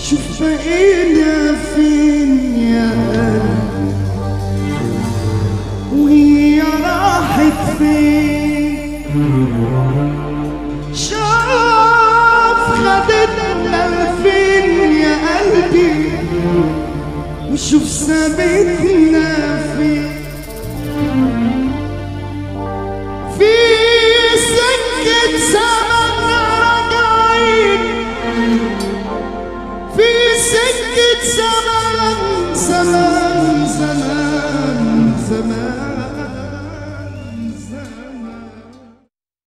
شوف بقينا فين يا قلبي وهي راحت فين شوف خدتنا لفين يا قلبي وشوف سابتنا فين في سكة زمن راجعين في سكة زمان زمان زمان زمان